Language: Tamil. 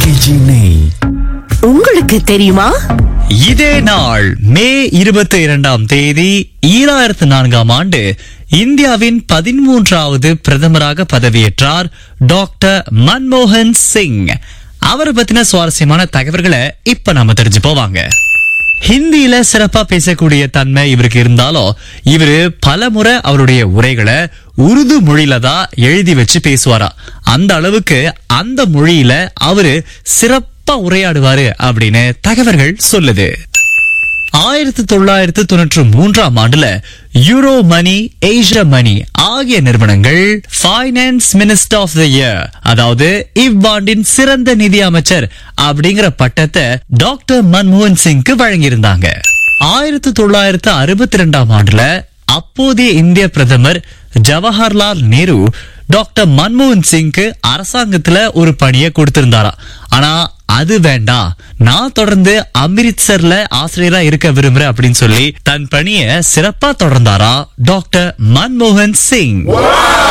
ஆர்கேஜி நெய் உங்களுக்கு தெரியுமா இதே நாள் மே இருபத்தி இரண்டாம் தேதி ஈராயிரத்து நான்காம் ஆண்டு இந்தியாவின் பதிமூன்றாவது பிரதமராக பதவியேற்றார் டாக்டர் மன்மோகன் சிங் அவரை பத்தின சுவாரஸ்யமான தகவல்களை இப்ப நாம தெரிஞ்சு போவாங்க ஹிந்தியில சிறப்பா பேசக்கூடிய தன்மை இவருக்கு இருந்தாலும் இவரு பல முறை அவருடைய உரைகளை உருது மொழியில தான் எழுதி வச்சு பேசுவாரா அந்த அளவுக்கு அந்த மொழியில அவரு சிறப்பா உரையாடுவாரு அப்படின்னு தகவல்கள் சொல்லுது ஆயிரத்தி தொள்ளாயிரத்து தொண்ணூற்று மூன்றாம் ஆண்டுல யூரோ மணி ஏஷியா மணி ஆகிய நிறுவனங்கள் finance minister of the year அதாவது இவ்வாண்டின் சிறந்த நிதி அமைச்சர் அப்படிங்கிற பட்டத்தை டாக்டர் மன்மோகன் சிங்க்கு வழங்கியிருந்தாங்க ஆயிரத்தி தொள்ளாயிரத்து அறுபத்தி ரெண்டாம் ஆண்டுல அப்போதைய இந்திய பிரதமர் ஜவஹர்லால் நேரு டாக்டர் மன்மோகன் சிங்க்கு அரசாங்கத்துல ஒரு பணியை கொடுத்திருந்தாராம் ஆனா அது வேண்டாம் நான் தொடர்ந்து அமிர்த்சர்ல ஆசிரியரா இருக்க விரும்புறேன் அப்படின்னு சொல்லி தன் பணியை சிறப்பா தொடர்ந்தாரா டாக்டர் மன்மோகன் சிங்